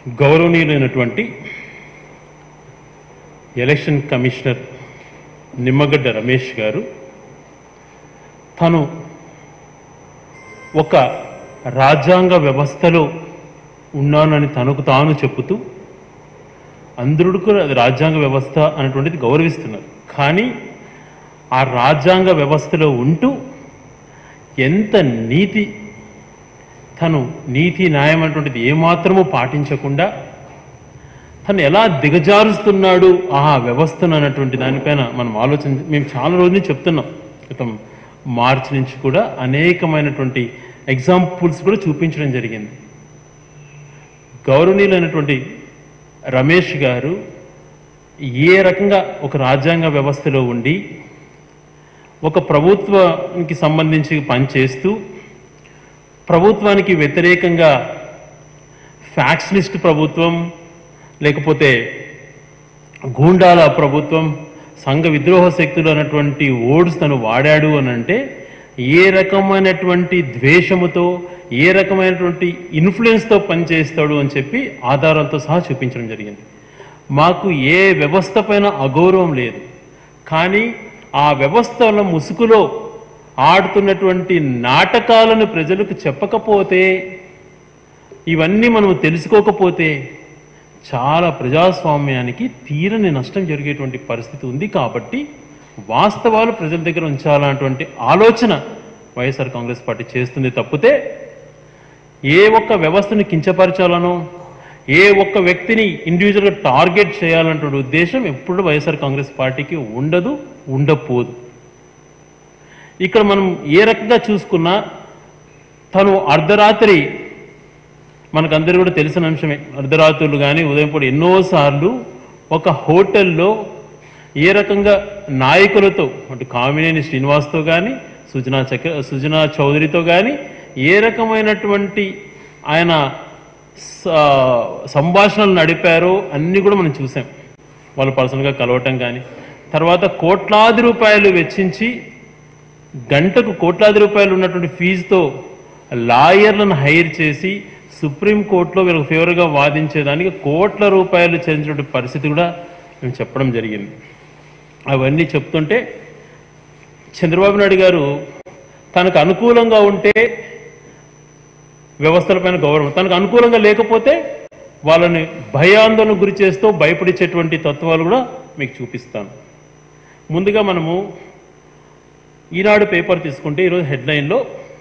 గౌరవనీయులైనటువంటి election commissioner Nimmagadda Ramesh గారు తను ఒక రాజ్యాంగ వ్యవస్థలో ఉన్నానని తనకు తాను చెబుతూ అందరూ కూడా అది రాజ్యాంగ వ్యవస్థ అనేటువంటిది గౌరవిస్తున్నారు కానీ ఆ రాజ్యాంగ వ్యవస్థలో ఉంటూ ఎంత నీతి తను నీతి న్యాయం అటువంటిది ఏమాత్రము పాటించకుండా తను ఎలా దిగజారుస్తున్నాడు ఆ వ్యవస్థను అన్నటువంటి దానిపైన మనం ఆలోచన మేము చాలా రోజులు చెప్తున్నాం క్రితం మార్చి నుంచి కూడా అనేకమైనటువంటి ఎగ్జాంపుల్స్ కూడా చూపించడం జరిగింది గౌరవనీయులైనటువంటి రమేష్ గారు ఏ రకంగా ఒక రాజ్యాంగ వ్యవస్థలో ఉండి ఒక ప్రభుత్వానికి సంబంధించి పనిచేస్తూ ప్రభుత్వానికి వ్యతిరేకంగా ఫ్యాక్షనిస్ట్ ప్రభుత్వం లేకపోతే గూండాల ప్రభుత్వం సంఘ విద్రోహ శక్తులు అన్నటువంటి ఓడ్స్ తను వాడాడు అని అంటే ఏ రకమైనటువంటి ద్వేషముతో ఏ రకమైనటువంటి ఇన్ఫ్లుయెన్స్తో పనిచేస్తాడు అని చెప్పి ఆధారాలతో సహా చూపించడం జరిగింది మాకు ఏ వ్యవస్థ పైన అగౌరవం లేదు కానీ ఆ వ్యవస్థల ముసుగులో ఆడుతున్నటువంటి నాటకాలను ప్రజలకు చెప్పకపోతే ఇవన్నీ మనం తెలుసుకోకపోతే చాలా ప్రజాస్వామ్యానికి తీరని నష్టం జరిగేటువంటి పరిస్థితి ఉంది కాబట్టి వాస్తవాలు ప్రజల దగ్గర ఉంచాలన్నటువంటి ఆలోచన వైఎస్ఆర్ కాంగ్రెస్ పార్టీ చేస్తుంది తప్పితే ఏ ఒక్క వ్యవస్థను కించపరచాలనో ఏ ఒక్క వ్యక్తిని ఇండివిజువల్గా టార్గెట్ చేయాలన్నటువంటి ఉద్దేశం ఎప్పుడు వైఎస్ఆర్ కాంగ్రెస్ పార్టీకి ఉండదు ఉండపోదు ఇక్కడ మనం ఏ రకంగా చూసుకున్నా తను అర్ధరాత్రి మనకందరూ కూడా తెలిసిన అంశమే అర్ధరాత్రులు కానీ ఉదయం పూట ఎన్నోసార్లు ఒక హోటల్లో ఏ రకంగా నాయకులతో అంటే కామినేని శ్రీనివాస్తో కానీ సుజనా చక్ర సుజనా చౌదరితో కానీ ఏ రకమైనటువంటి ఆయన స- సంభాషణలు నడిపారో అన్నీ కూడా మనం చూసాం వాళ్ళు పర్సనల్గా కలవటం కానీ తర్వాత కోట్లాది రూపాయలు వెచ్చించి గంటకు కోట్లాది రూపాయలు ఉన్నటువంటి ఫీజుతో లాయర్లను హైర్ చేసి సుప్రీంకోర్టులో వీళ్ళకి ఫేవర్గా వాదించేదానికి కోట్ల రూపాయలు చెల్లించినటువంటి పరిస్థితి కూడా మేము చెప్పడం జరిగింది అవన్నీ చెప్తుంటే చంద్రబాబు నాయుడు గారు తనకు అనుకూలంగా ఉంటే వ్యవస్థలపైన గౌరవం తనకు అనుకూలంగా లేకపోతే వాళ్ళని భయాందోళన గురి చేస్తూ భయపడించేటువంటి తత్వాలు కూడా మీకు చూపిస్తాను ముందుగా మనము ఈనాడు పేపర్ తీసుకుంటే ఈరోజు హెడ్లైన్లో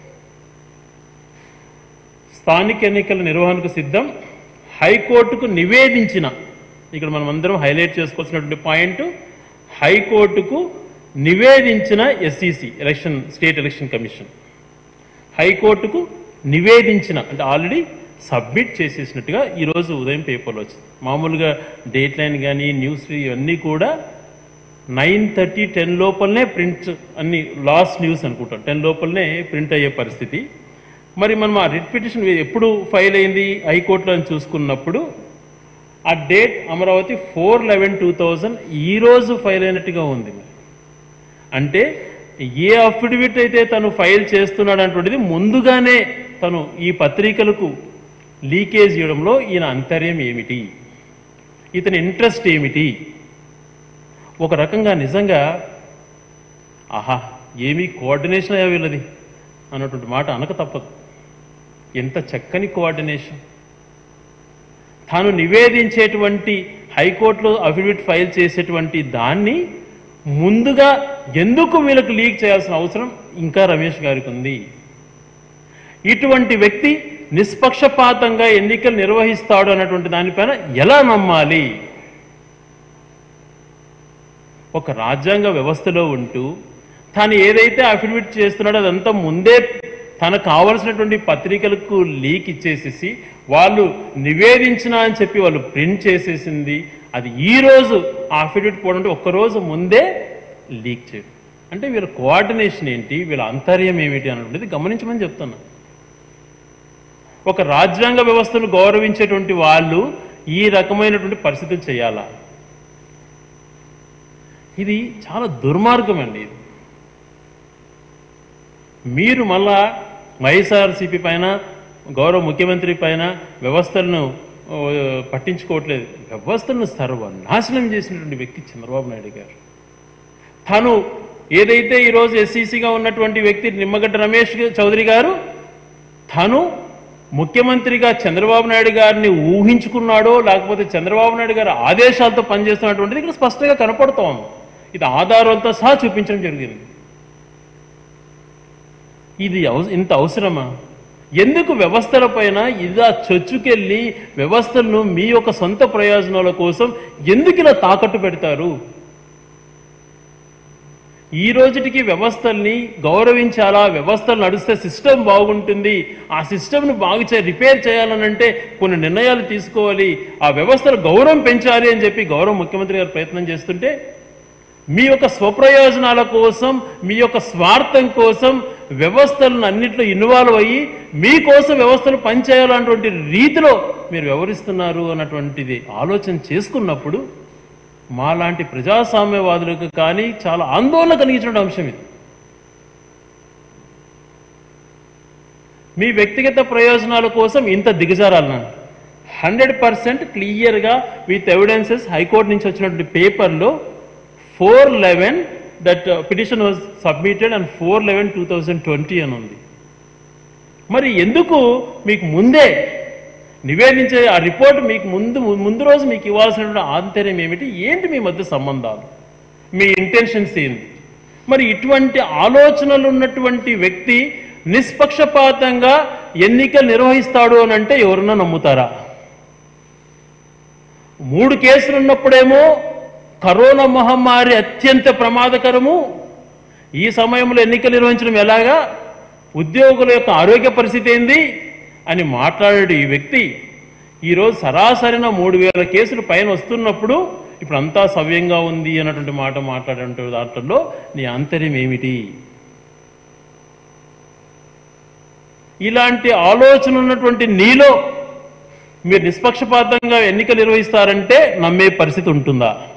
స్థానిక ఎన్నికల నిర్వహణకు సిద్ధం హైకోర్టుకు నివేదించిన ఇక్కడ మనం అందరం హైలైట్ చేసుకోవాల్సినటువంటి పాయింట్ హైకోర్టుకు నివేదించిన SEC election state election commission హైకోర్టుకు నివేదించిన అంటే ఆల్రెడీ సబ్మిట్ చేసేసినట్టుగా ఈరోజు ఉదయం పేపర్లో వచ్చింది మామూలుగా డేట్ లైన్ కానీ న్యూస్ ఇవన్నీ కూడా నైన్ థర్టీ టెన్ లోపలనే ప్రింట్ అన్ని లాస్ట్ న్యూస్ అనుకుంటాం టెన్ లోపలనే ప్రింట్ అయ్యే పరిస్థితి మరి మనం ఆ రిట్ పిటిషన్ ఎప్పుడు ఫైల్ అయింది హైకోర్టులో అని చూసుకున్నప్పుడు ఆ date Amaravati four eleven two thousand ఈరోజు ఫైల్ అయినట్టుగా ఉంది మరి అంటే ఏ అఫిడవిట్ అయితే తను ఫైల్ చేస్తున్నాడు అటువంటిది ముందుగానే తను ఈ పత్రికలకు లీకేజ్ చేయడంలో ఈయన అంతర్యం ఏమిటి ఇతని ఇంట్రెస్ట్ ఏమిటి ఒక రకంగా నిజంగా ఆహా ఏమీ కోఆర్డినేషన్ అయ్యా వీళ్ళది అన్నటువంటి మాట అనక తప్పదు ఎంత చక్కని కోఆర్డినేషన్ తాను నివేదించేటువంటి హైకోర్టులో అఫిడవిట్ ఫైల్ చేసేటువంటి దాన్ని ముందుగా ఎందుకు వీళ్ళకు లీక్ చేయాల్సిన అవసరం ఇంకా రమేష్ గారికి ఉంది ఇటువంటి వ్యక్తి నిష్పక్షపాతంగా ఎన్నికలు నిర్వహిస్తాడు అన్నటువంటి దానిపైన ఎలా నమ్మాలి ఒక రాజ్యాంగ వ్యవస్థలో ఉంటూ తాను ఏదైతే అఫిడవిట్ చేస్తున్నాడో అదంతా ముందే తనకు కావలసినటువంటి పత్రికలకు లీక్ ఇచ్చేసేసి వాళ్ళు నివేదించిన అని చెప్పి వాళ్ళు ప్రింట్ చేసేసింది అది ఈ రోజు ఆ అఫిడవిట్ పోవడం ఒక్కరోజు ముందే లీక్ చేయడం అంటే వీళ్ళ కోఆర్డినేషన్ ఏంటి వీళ్ళ అంతర్యం ఏమిటి అన్నటువంటిది గమనించమని చెప్తున్నా ఒక రాజ్యాంగ వ్యవస్థను గౌరవించేటువంటి వాళ్ళు ఈ రకమైనటువంటి పరిస్థితులు చేయాలా ఇది చాలా దుర్మార్గం అండి ఇది మీరు మళ్ళా వైఎస్ఆర్సీపీ పైన గౌరవ ముఖ్యమంత్రి పైన వ్యవస్థలను ఓ, పట్టించుకోవట్లేదు వ్యవస్థను సర్వనాశనం చేసినటువంటి వ్యక్తి చంద్రబాబు నాయుడు గారు తను ఏదైతే ఈరోజు ఎస్సీసీగా ఉన్నటువంటి వ్యక్తి నిమ్మగడ్డ రమేష్ చౌదరి గారు తను ముఖ్యమంత్రిగా చంద్రబాబు నాయుడు గారిని ఊహించుకున్నాడో లేకపోతే చంద్రబాబు నాయుడు గారి ఆదేశాలతో పనిచేస్తున్నటువంటిది ఇక్కడ స్పష్టంగా కనపడుతోంది ఇది ఆధారాలతో సహా చూపించడం జరిగింది ఇది అవ- ఇంత అవసరమా ఎందుకు వ్యవస్థల పైన ఇలా చొచ్చుకెళ్ళి వ్యవస్థలను మీ యొక్క సొంత ప్రయోజనాల కోసం ఎందుకు ఇలా తాకట్టు పెడతారు ఈ రోజుటికి వ్యవస్థల్ని గౌరవించాలా వ్యవస్థలు నడిస్తే సిస్టమ్ బాగుంటుంది ఆ సిస్టమ్ను బాగు చే రిపేర్ చేయాలనంటే కొన్ని నిర్ణయాలు తీసుకోవాలి ఆ వ్యవస్థల గౌరవం పెంచాలి అని చెప్పి గౌరవ ముఖ్యమంత్రి గారు ప్రయత్నం చేస్తుంటే మీ యొక్క స్వప్రయోజనాల కోసం మీ యొక్క స్వార్థం కోసం వ్యవస్థలను అన్నింటిలో ఇన్వాల్వ్ అయ్యి మీకోసం వ్యవస్థలు పనిచేయాలన్నటువంటి రీతిలో మీరు వ్యవహరిస్తున్నారు అన్నటువంటిది ఆలోచన చేసుకున్నప్పుడు మాలాంటి ప్రజాస్వామ్యవాదులకు కానీ చాలా ఆందోళన కలిగించిన అంశం ఇది మీ వ్యక్తిగత ప్రయోజనాల కోసం ఇంత దిగజారాలన్నా హండ్రెడ్ పర్సెంట్ క్లియర్గా విత్ ఎవిడెన్సెస్ హైకోర్టు నుంచి వచ్చినటువంటి పేపర్లో four eleven that petition was submitted and four eleven two thousand twenty అని ఉంది మరి ఎందుకు మీకు ముందే నివేదించే ఆ రిపోర్ట్ మీకు ముందు ముందు రోజు మీకు ఇవ్వాల్సినటువంటి ఆంతర్యం ఏమిటి ఏంటి మీ మధ్య సంబంధాలు మీ ఇంటెన్షన్స్ ఏంటి మరి ఇటువంటి ఆలోచనలు ఉన్నటువంటి వ్యక్తి నిష్పక్షపాతంగా ఎన్నికలు నిర్వహిస్తాడు అని అంటే ఎవరన్నా నమ్ముతారా మూడు కేసులు ఉన్నప్పుడేమో కరోనా మహమ్మారి అత్యంత ప్రమాదకరము ఈ సమయంలో ఎన్నికలు నిర్వహించడం ఎలాగా ఉద్యోగుల యొక్క ఆరోగ్య పరిస్థితి ఏంది అని మాట్లాడే ఈ వ్యక్తి ఈరోజు సరాసరిన మూడు వేల కేసులు పైన వస్తున్నప్పుడు ఇప్పుడు అంతా సవ్యంగా ఉంది అన్నటువంటి మాట మాట్లాడే దాంట్లో నీ ఆంతర్యం ఏమిటి ఇలాంటి ఆలోచన ఉన్నటువంటి నీలో మీరు నిష్పక్షపాతంగా ఎన్నికలు నిర్వహిస్తారంటే నమ్మే పరిస్థితి ఉంటుందా